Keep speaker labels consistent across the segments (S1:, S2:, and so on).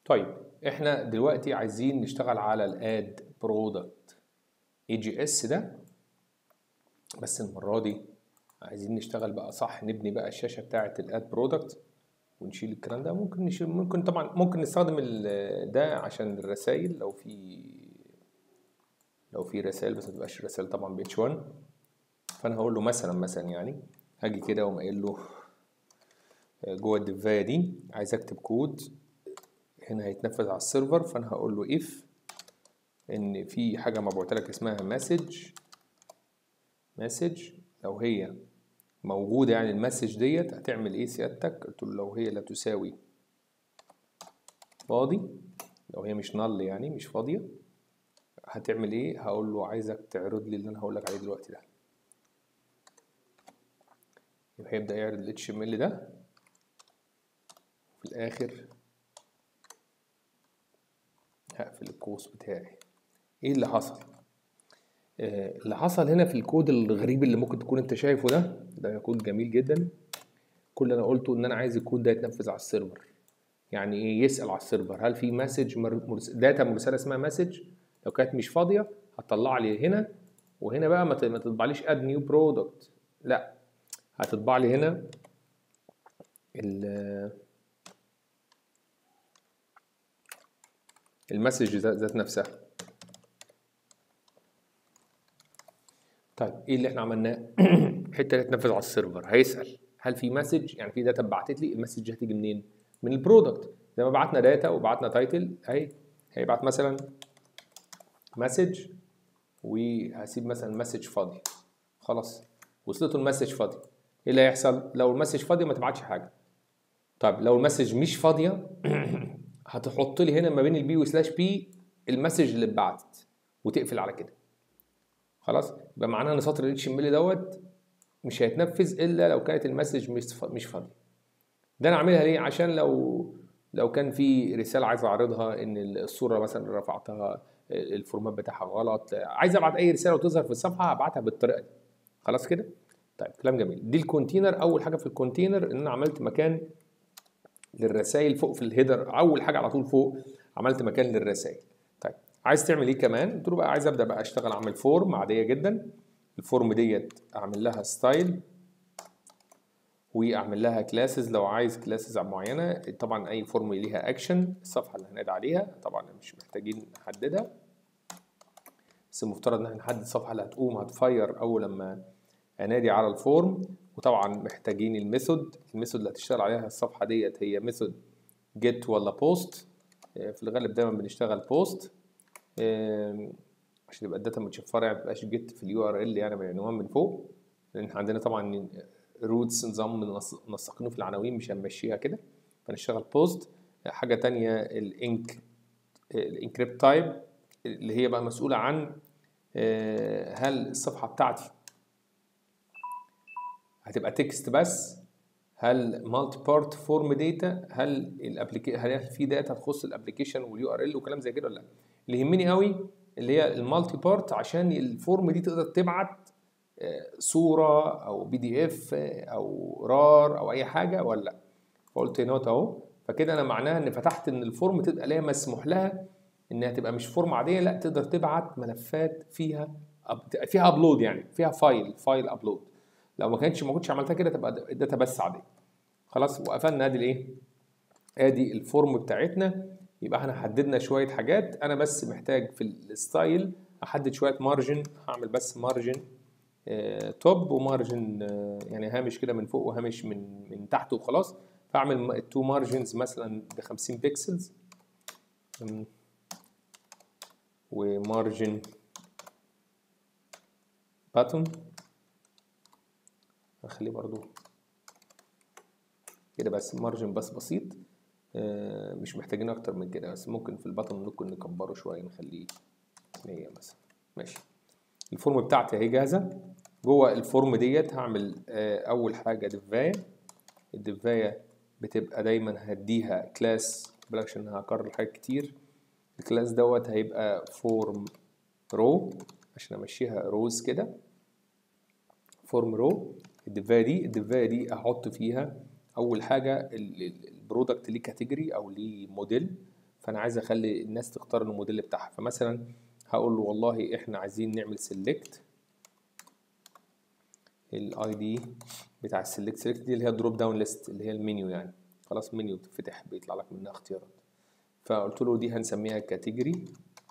S1: طيب احنا دلوقتي عايزين نشتغل على الاد برودكت اي جي اس ده بس المره دي عايزين نشتغل بقى صح نبني بقى الشاشه بتاعه الاد برودكت ونشيل الكلام ده ممكن نشيل ممكن طبعا ممكن نستخدم ال- ده عشان الرسائل لو في لو في رسائل بس ما تبقاش رسائل طبعا ب اتش 1 فانا هقول له مثلا مثلا يعني هاجي كده واقوم قايل له آه، جوه الدفايه دي عايز اكتب كود هنا هيتنفذ على السيرفر فانا هقول له if ان في حاجه مبعوثه لك اسمها مسج مسج لو هي موجوده يعني المسج ديت هتعمل ايه سيادتك قلت له لو هي لا تساوي فاضي لو هي مش نل يعني مش فاضيه هتعمل ايه هقول له عايزك تعرض لي اللي انا هقول لك عليه دلوقتي ده يبقى هيبدا يعرض ال HTML ده في الاخر هقفل القوس بتاعي ايه اللي حصل آه، اللي حصل هنا في الكود الغريب اللي ممكن تكون انت شايفه ده ده كود جميل جدا كل اللي انا قلته ان انا عايز الكود ده يتنفذ على السيرفر يعني ايه يسال على السيرفر هل في مسج مرس... داتا مرسله اسمها مسج لو كانت مش فاضيه هتطلع لي هنا وهنا بقى ما ت- ما تطبعليش اد نيو برودكت لا هتطبع لي هنا ال المسج ذات ذات نفسها طيب ايه اللي احنا عملناه الحته اللي تنفذ على السيرفر هيسال هل في مسج يعني في داتا اتبعتت لي المسج دي هتيجي منين من البرودكت زي ما بعتنا داتا وبعتنا تايتل اهي هيبعت مثلا مسج وهسيب مثلا مسج فاضي خلاص وصلته المسج فاضي ايه اللي هيحصل لو المسج فاضي ما تبعتش حاجه طيب لو المسج مش فاضيه هتحط لي هنا ما بين البي وسلاش بي المسج اللي اتبعتت وتقفل على كده خلاص يبقى معناها ان سطر الاتش ام ال دوت مش هيتنفذ الا لو كانت المسج مش ف- مش فاضيه ده انا عاملها ليه عشان لو لو كان في رساله عايز اعرضها ان الصوره مثلا اللي رفعتها الفورمات بتاعها غلط عايز ابعت اي رساله وتظهر في الصفحه هبعتها بالطريقه دي خلاص كده طيب كلام جميل دي الكونتينر اول حاجه في الكونتينر ان انا عملت مكان للرسائل فوق في الهيدر اول حاجه على طول فوق عملت مكان للرسائل طيب عايز تعمل ايه كمان قلت له بقى عايز ابدا بقى اشتغل اعمل فورم عاديه جدا الفورم ديت اعمل لها ستايل واعمل لها كلاسز لو عايز كلاسز معينه طبعا اي فورم ليها اكشن الصفحه اللي هنادي عليها طبعا مش محتاجين نحددها بس المفترض ان احنا نحدد الصفحه اللي هتقوم هتفير اول لما انادي على الفورم وطبعا محتاجين الميثود الميثود اللي هتشتغل عليها الصفحه ديت هي ميثود جيت ولا بوست في الغالب دايما بنشتغل بوست عشان يبقى الداتا متشفره يعني متبقاش جيت في اليو ار ال يعني من العنوان من فوق لان احنا عندنا طبعا روتس نظام منسق- منسقينه في العناوين مش هنمشيها كده فنشتغل بوست حاجه تانية الانك الانكريبت تايب اللي هي بقى مسؤوله عن آه، هل الصفحه بتاعتي هتبقى تكست بس هل مالتي بارت فورم داتا هل الابليكي هل في داتا تخص الابلكيشن واليو ار ال وكلام زي كده ولا لا اللي يهمني قوي اللي هي المالتي بارت عشان الفورم دي تقدر تبعت آه، صوره او بي دي اف او رار او اي حاجه ولا لا فقلت نوت اهو فكده انا معناها ان فتحت ان الفورم تبقى ليها مسموح لها انها تبقى مش فورم عاديه لا تقدر تبعت ملفات فيها أب- فيها ابلود يعني فيها فايل فايل ابلود لو ما كانتش ما كنتش عملتها كده تبقى الداتا بس عاديه خلاص وقفلنا ادي الايه ادي الفورم بتاعتنا يبقى احنا حددنا شويه حاجات انا بس محتاج في الستايل احدد شويه مارجن هعمل بس مارجن توب ومارجن آه، يعني هامش كده من فوق وهامش من من تحت وخلاص فاعمل التو مارجنز مثلا ب 50 بيكسلز أم، ومارجن باتون هخليه برضو كده بس مارجن بس بسيط آه، مش محتاجين اكتر من كده بس ممكن في البطن ممكن نكبره شويه نخليه 100 مثلا ماشي الفورم بتاعتي اهي جاهزه جوه الفورم ديت هعمل آه، اول حاجه دفايه الدفايه بتبقى دايما هديها كلاس بلاش ان هكرر حاجات كتير الكلاس دوت هيبقى فورم رو عشان امشيها روز كده فورم رو الدفايه دي الدفايه دي احط فيها اول حاجه ال- ال- البرودكت ليه كاتيجوري او ليه موديل فانا عايز اخلي الناس تختار الموديل بتاعها فمثلا هقول له والله احنا عايزين نعمل سيلكت الاي دي بتاع السيلكت سيلكت دي اللي هي دروب داون ليست اللي هي المنيو يعني خلاص منيو بتفتح بيطلع لك منها اختيارات فقلت له دي هنسميها كاتيجوري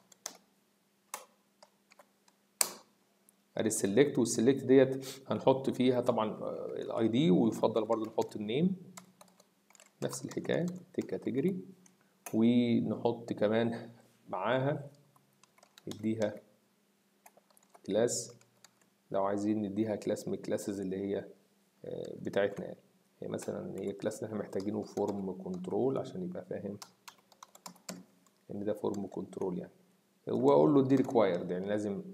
S1: ادي السلكت والسلكت ديت هنحط فيها طبعا الاي دي ويفضل برضو نحط النيم نفس الحكايه تيك كاتيجوري ونحط كمان معاها نديها كلاس لو عايزين نديها كلاس من الكلاسز اللي هي آه، بتاعتنا يعني هي مثلا هي كلاس اللي احنا محتاجينه فورم كنترول عشان يبقى فاهم ان ده فورم كنترول يعني واقول له دي ريكوايرد يعني لازم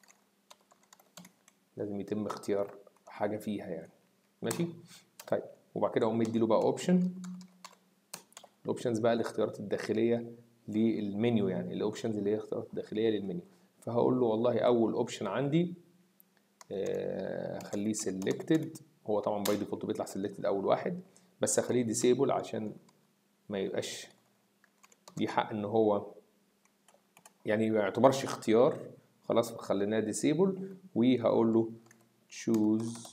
S1: لازم يتم اختيار حاجه فيها يعني ماشي طيب وبعد كده اقوم مديله بقى اوبشن الاوبشنز بقى الاختيارات الداخليه للمنيو يعني الاوبشنز اللي هي الاختيارات الداخليه للمنيو فهقول له والله اول اوبشن عندي آه، اخليه سيلكتد هو طبعا باي ديفولت بيطلع سيلكتد اول واحد بس اخليه ديسيبل عشان ما يبقاش ليه حق ان هو يعني ما يعتبرش اختيار خلاص خليناه ديسيبل وهقول له choose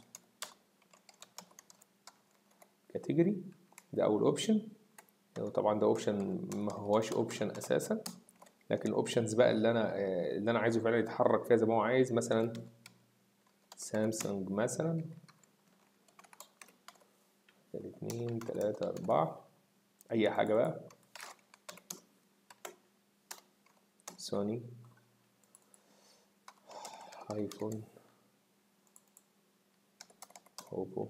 S1: category ده اول اوبشن طبعا ده اوبشن ما هواش اوبشن اساسا لكن الاوبشنز بقى اللي انا آه، اللي انا عايزه فعلا يتحرك فيها زي ما هو عايز مثلا سامسونج مثلا اتنين تلاتة أربعة أي حاجة بقى سوني ايفون اوبو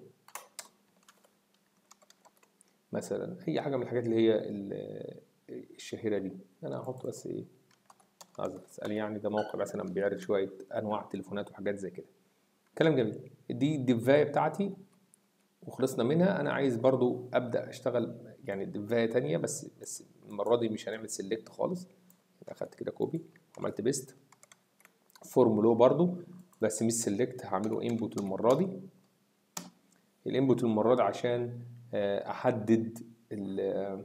S1: مثلا اي حاجه من الحاجات اللي هي ال- الشهيره دي انا هحط بس ايه عايز تسأل يعني ده موقع مثلا بيعرض شويه انواع تليفونات وحاجات زي كده كلام جميل دي الديفايه بتاعتي وخلصنا منها انا عايز برضو ابدا اشتغل يعني ديفايه تانية بس بس المره دي مش هنعمل سيلكت خالص اخدت كده كوبي عملت بيست فورمولو برضو بس مش سيلكت هعمله انبوت المره دي الانبوت المره دي عشان آه، احدد ال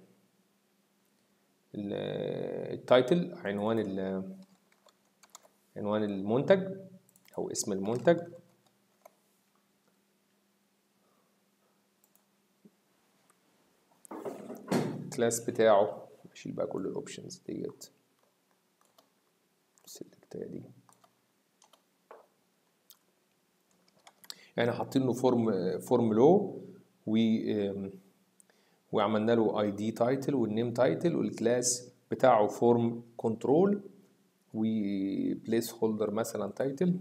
S1: ال- التايتل عنوان ال- عنوان المنتج او اسم المنتج الكلاس بتاعه اشيل بقى كل الاوبشنز ديت سيلكت دي يعني حاطين له فورم فورم لو و آم، وعملنا له اي دي تايتل والنيم تايتل والكلاس بتاعه فورم كنترول وبليس هولدر مثلا تايتل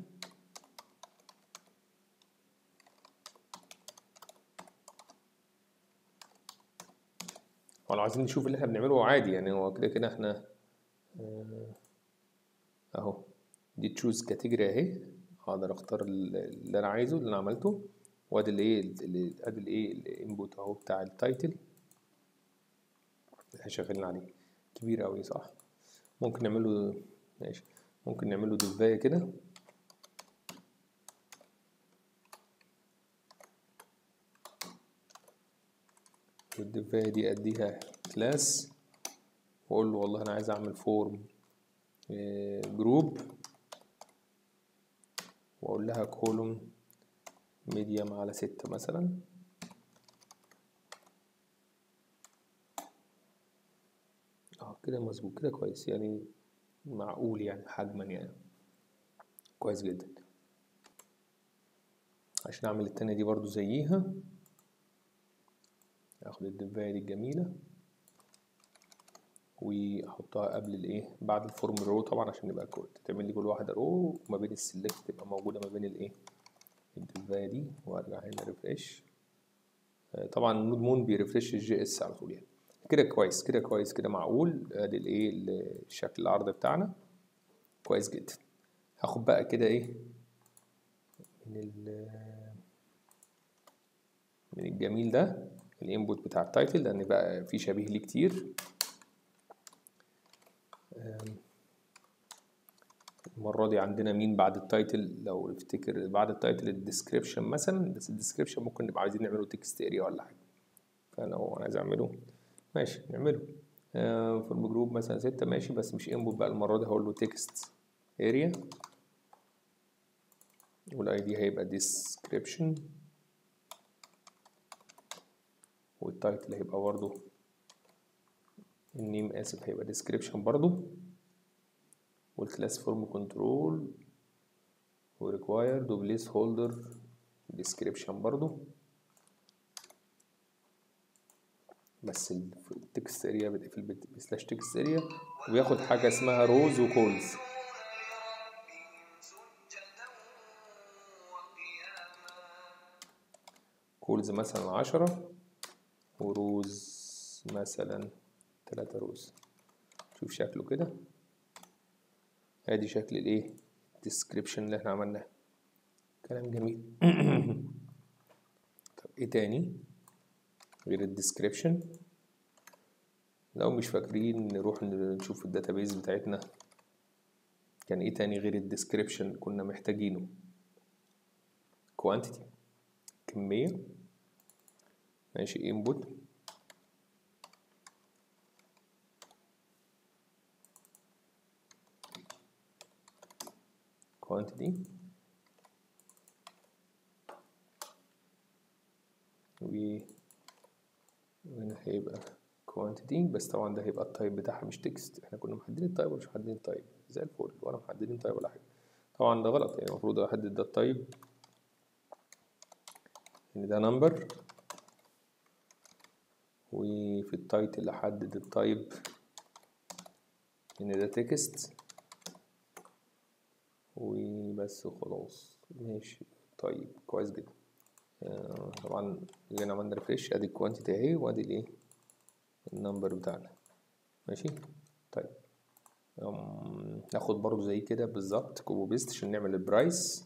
S1: ولو عايزين نشوف اللي احنا بنعمله عادي يعني هو كده كده احنا آه، اهو دي تشوز كاتيجوري اهي اقدر اختار ال- اللي انا عايزه اللي انا عملته وادي الايه ال- ادي الايه الانبوت اهو بتاع التايتل اللي احنا شغالين عليه كبير قوي صح ممكن نعمله ماشي ممكن نعمله ديفاية كده والديفاية دي اديها كلاس واقول له والله انا عايز اعمل فورم جروب واقول لها كولوم ميديم على ستة مثلا اه كده مظبوط كده كويس يعني معقول يعني حجما يعني كويس جدا عشان اعمل التانية دي برضو زيها اخد الدباية دي الجميلة واحطها قبل الايه بعد الفورم رو طبعا عشان يبقى كو- تعمل لي كل واحدة رو وما بين السلكت تبقى موجودة ما بين الايه الدباية دي وارجع هنا ريفريش طبعا النود مون بيرفرش الجي اس على طول يعني كده كويس كده كويس كده معقول ادي الايه الشكل العرض بتاعنا كويس جدا هاخد بقى كده ايه من ال من الجميل ده الانبوت بتاع التايتل لان بقى في شبيه ليه كتير أم، المرة دي عندنا مين بعد التايتل لو نفتكر بعد التايتل الديسكريبشن مثلا بس الديسكريبشن ممكن نبقى عايزين نعمله تكست اريا ولا حاجة فلو انا عايز اعمله ماشي نعمله فورم جروب مثلا ستة ماشي بس مش انبوت بقى المرة دي هقول له تكست اريا والاي دي هيبقى description والتايتل هيبقى برضه النيم اسف هيبقى description برضه والكلاس فورم كنترول وريكوايرد وبليس هولدر description برضه بس التكست اريا بتقفل بسلاش تكست اريا وبياخد حاجة اسمها روز وكولز كولز مثلا عشرة وروز مثلا تلاتة روز شوف شكله كده ادي شكل الايه description اللي احنا عملناه كلام جميل طب ايه تاني غير الديسكريبشن لو مش فاكرين نروح نشوف الداتابيز بتاعتنا كان ايه تاني غير الديسكريبشن كنا محتاجينه quantity كمية ماشي input quantity و هنا هيبقى quantity بس طبعا ده هيبقى التايب بتاعها مش تكست احنا كنا محددين التايب ولا مش محددين التايب زي الفل ولا محددين تايب ولا حاجة طبعا ده غلط يعني المفروض احدد ده التايب ان ده نمبر وفي التايتل احدد التايب ان ده تكست وبس وخلاص ماشي طيب كويس جدا آه طبعا جينا عملنا ريفريش ادي الكوانتيتي اهي وادي الايه النمبر بتاعنا ماشي طيب ناخد برضو زي كده بالظبط كوبي بيست عشان نعمل البرايس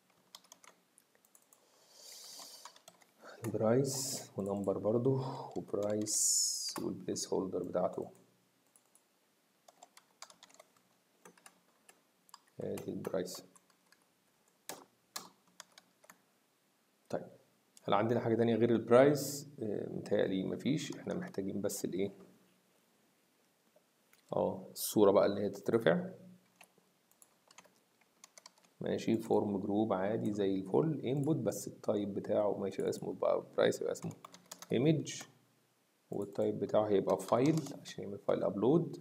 S1: برايس ونمبر برضو وبرايس والبليس هولدر بتاعته ادي البرايس طيب هل عندنا حاجة تانية غير البرايس متهيألي مفيش احنا محتاجين بس الايه اه الصورة بقى اللي هي تترفع ماشي فورم جروب عادي زي الفل انبوت بس التايب بتاعه ماشي يبقى اسمه بقى برايس يبقى اسمه ايمج والتايب بتاعه هيبقى فايل عشان يعمل فايل ابلود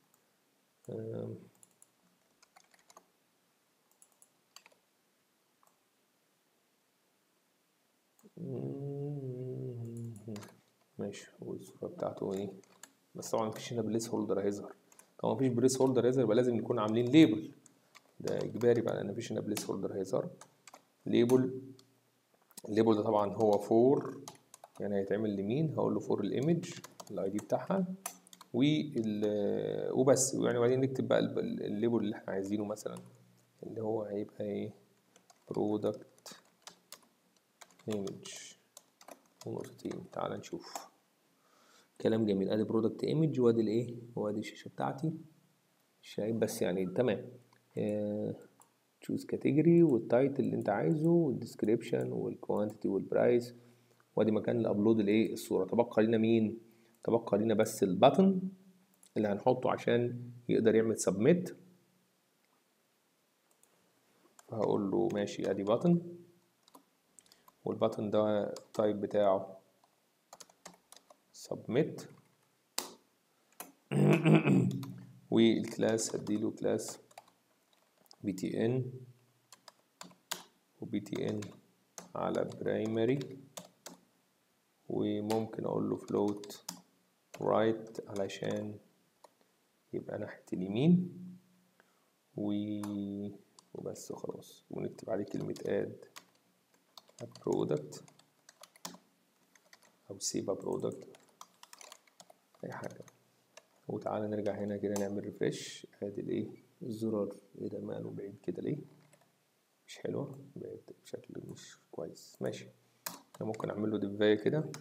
S1: ماشي والصورة بتاعته ايه بس طبعا مفيش هنا بليس هولدر هيظهر طبعا مفيش بليس هولدر هيظهر يبقى لازم نكون عاملين ليبل ده اجباري بقى لان مفيش هنا بليس هولدر هيظهر ليبل الليبل ده طبعا هو فور يعني هيتعمل لمين هقول له فور الايمج الاي دي بتاعها وال وبس يعني وبعدين نكتب بقى الليبل اللي احنا عايزينه مثلا اللي هو هيبقى ايه برودكت ايمج ونقطتين تعال نشوف كلام جميل ادي برودكت ايمج وادي الايه وادي الشاشه بتاعتي شايف بس يعني تمام تشوز كاتيجوري والتايتل اللي انت عايزه والديسكريبشن والكوانتيتي والبرايس وادي مكان الابلود الايه الصوره تبقى لنا مين تبقى لنا بس الباتن اللي هنحطه عشان يقدر يعمل سبميت فهقول له ماشي ادي باتن والباتن ده التايب بتاعه submit والكلاس هديله كلاس btn و btn على primary وممكن اقول له float right علشان يبقى ناحية اليمين و... وبس خلاص ونكتب عليه كلمة add a product أو save a product أي حاجة وتعالى نرجع هنا كده نعمل ريفريش ادي الايه الزرار ايه ده ماله بعيد كده ليه مش حلوة بقت بشكل مش كويس ماشي انا ممكن اعمل له ديفاية كده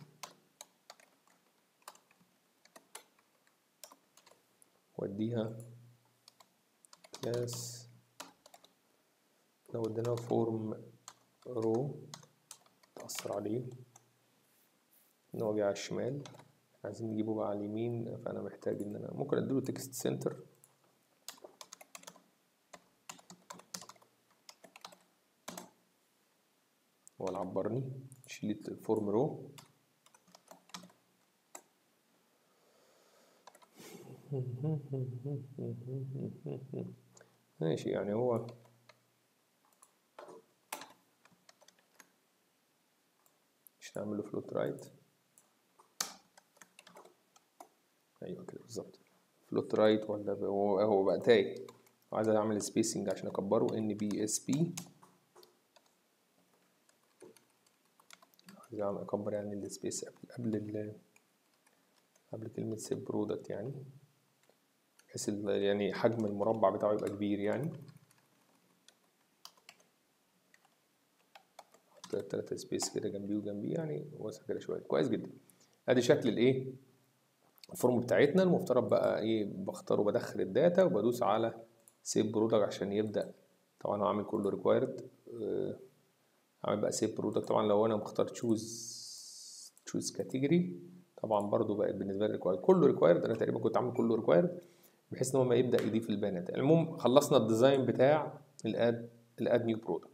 S1: واديها كلاس لو ادينا فورم رو تأثر عليه نواجه على الشمال عايزين نجيبه بقى على اليمين فانا محتاج ان انا ممكن اديله تكست سنتر هو اللي عبرني شيل الفورم رو ماشي يعني هو مش نعمل له فلوت رايت ايوه كده بالظبط فلوت رايت ولا ب- هو هو بقى تايه وعايز اعمل سبيسنج عشان اكبره ان بي اس بي عايز أعمل- اكبر يعني السبيس قبل قبل ال قبل كلمة سيب برودكت يعني بحيث ال- يعني حجم المربع بتاعه يبقى كبير يعني حط تلاتة سبيس كده جنبيه وجنبيه يعني واسع كده شوية كويس جدا ادي شكل الايه الفورم بتاعتنا المفترض بقى ايه بختار وبدخل الداتا وبدوس على سيب برودكت عشان يبدأ طبعا انا عامل كله ريكوايرد عامل بقى سيب برودكت طبعا لو انا مختار تشوز تشوز كاتيجوري طبعا برضو بقت بالنسبه لي ريكوايرد كله ريكوايرد انا تقريبا كنت عامل كله ريكوايرد بحيث ان هو ما يبدا يضيف البيانات المهم خلصنا الديزاين بتاع الاد الاد نيو برودكت